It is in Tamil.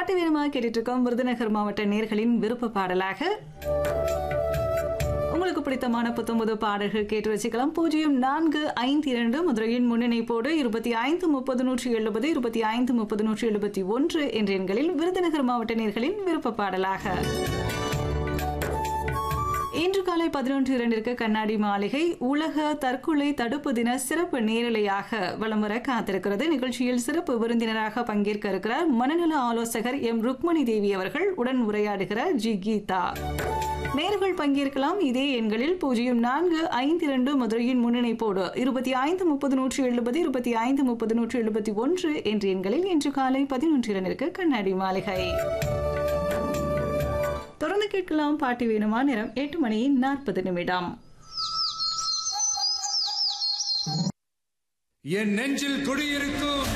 பாட்டு வீரமா கேட்டுட்டு இருக்கோம் விருதுநகர் மாவட்ட நேர்களின் விருப்ப பாடலாக உங்களுக்கு பிடித்தமான புத்தம்புது பாடல்கள் கேட்டு வச்சுக்கலாம் பூஜ்ஜியம் நான்கு ஐந்து இரண்டு மதுரையின் முன்னிணைப்போடு இருபத்தி ஐந்து முப்பது நூற்றி எழுபது இருபத்தி ஐந்து முப்பது நூற்றி எழுபத்தி ஒன்று என்ற எண்களில் விருதுநகர் மாவட்ட நேர்களின் விருப்ப பாடலாக இன்று காலை பதினொன்று இரண்டிற்கு கண்ணாடி மாளிகை உலக தற்கொலை தடுப்பு தின சிறப்பு நேரலையாக வலம் வர காத்திருக்கிறது நிகழ்ச்சியில் சிறப்பு விருந்தினராக பங்கேற்க இருக்கிறார் மனநல ஆலோசகர் எம் ருக்மணி தேவி அவர்கள் உடன் உரையாடுகிறார் ஜி கீதா நேர்கள் பங்கேற்கலாம் இதே எண்களில் பூஜ்ஜியம் நான்கு ஐந்து இரண்டு மதுரையின் முன்னிணைப்போடு இருபத்தி ஐந்து முப்பது நூற்றி எழுபது இருபத்தி ஐந்து முப்பது நூற்றி எழுபத்தி ஒன்று என்ற எண்களில் இன்று காலை பதினொன்று இரண்டிற்கு கண்ணாடி மாளிகை தொடர்ந்து கேட்கலாம் பாட்டு வேணுமா நேரம் எட்டு மணி நாற்பது நிமிடம் என் நெஞ்சில் குடியிருக்கும்